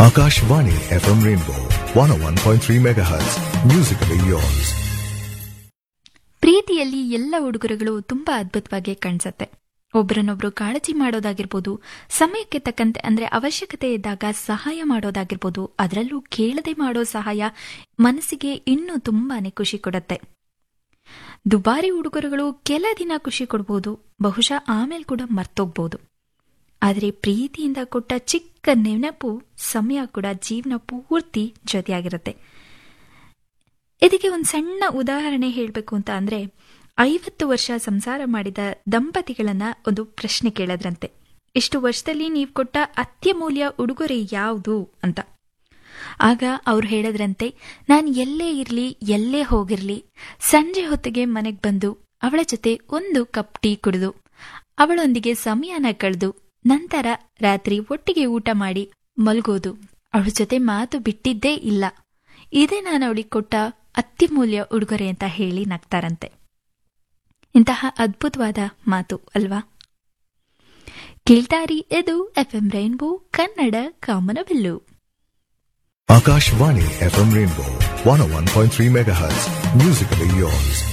Akashvani FM Rainbow 101.3 MHz. Musically yours. ಪ್ರೀತಿಯಲ್ಲಿ ಎಲ್ಲ ಉಡುಗೊರೆಗಳು ತುಂಬಾ ಅದ್ಭುತವಾಗಿ ಕಾಣಿಸುತ್ತೆ ಒಬ್ಬರನ್ನೊಬ್ರು ಕಾಳಜಿ ಮಾಡೋದಾಗಿರ್ಬೋದು ಸಮಯಕ್ಕೆ ತಕ್ಕಂತೆ ಅಂದ್ರೆ ಅವಶ್ಯಕತೆ ಇದ್ದಾಗ ಸಹಾಯ ಮಾಡೋದಾಗಿರ್ಬೋದು ಅದರಲ್ಲೂ ಕೇಳದೆ ಮಾಡೋ ಸಹಾಯ ಮನಸ್ಸಿಗೆ ಇನ್ನೂ ತುಂಬಾನೇ ಖುಷಿ ಕೊಡುತ್ತೆ ದುಬಾರಿ ಉಡುಗೊರೆಗಳು ಕೆಲ ದಿನ ಖುಷಿ ಕೊಡ್ಬೋದು ಬಹುಶಃ ಆಮೇಲೆ ಕೂಡ ಮರ್ತೋಗ್ಬೋದು ಆದರೆ ಪ್ರೀತಿಯಿಂದ ಕೊಟ್ಟ ಚಿಕ್ಕ ನೆನಪು ಸಮಯ ಕೂಡ ಜೀವನ ಪೂರ್ತಿ ಜೊತೆಯಾಗಿರುತ್ತೆ ಇದಕ್ಕೆ ಒಂದು ಸಣ್ಣ ಉದಾಹರಣೆ ಹೇಳಬೇಕು ಅಂತ ಅಂದ್ರೆ ಐವತ್ತು ವರ್ಷ ಸಂಸಾರ ಮಾಡಿದ ದಂಪತಿಗಳನ್ನ ಒಂದು ಪ್ರಶ್ನೆ ಕೇಳದ್ರಂತೆ ಇಷ್ಟು ವರ್ಷದಲ್ಲಿ ನೀವು ಕೊಟ್ಟ ಅತ್ಯಮೂಲ್ಯ ಉಡುಗೊರೆ ಯಾವುದು ಅಂತ ಆಗ ಅವ್ರು ಹೇಳದ್ರಂತೆ ನಾನು ಎಲ್ಲೇ ಇರ್ಲಿ ಎಲ್ಲೇ ಹೋಗಿರ್ಲಿ ಸಂಜೆ ಹೊತ್ತಿಗೆ ಮನೆಗೆ ಬಂದು ಅವಳ ಜೊತೆ ಒಂದು ಕಪ್ ಟೀ ಕುಡಿದು ಅವಳೊಂದಿಗೆ ಸಮಯನ ಕಳೆದು ನಂತರ ರಾತ್ರಿ ಒಟ್ಟಿಗೆ ಊಟ ಮಾಡಿ ಮಲ್ಗೋದು ಅವಳ ಜೊತೆ ಮಾತು ಬಿಟ್ಟಿದ್ದೇ ಇಲ್ಲ ಇದೇ ನಾನು ಅವಳಿಗೆ ಕೊಟ್ಟ ಅತ್ಯಮೂಲ್ಯ ಉಡುಗೊರೆ ಅಂತ ಹೇಳಿ ನಗ್ತಾರಂತೆ ಇಂತಹ ಅದ್ಭುತವಾದ ಮಾತು ಅಲ್ವಾ ಕೇಳ್ತಾರಿ ಇದು ಎಫ್ಎಂ ರೈನ್ಬೋ ಕನ್ನಡ ಕಾಮನಬಿಲ್ಲು Akashvani FM Rainbow 101.3 MHz. Musically yours.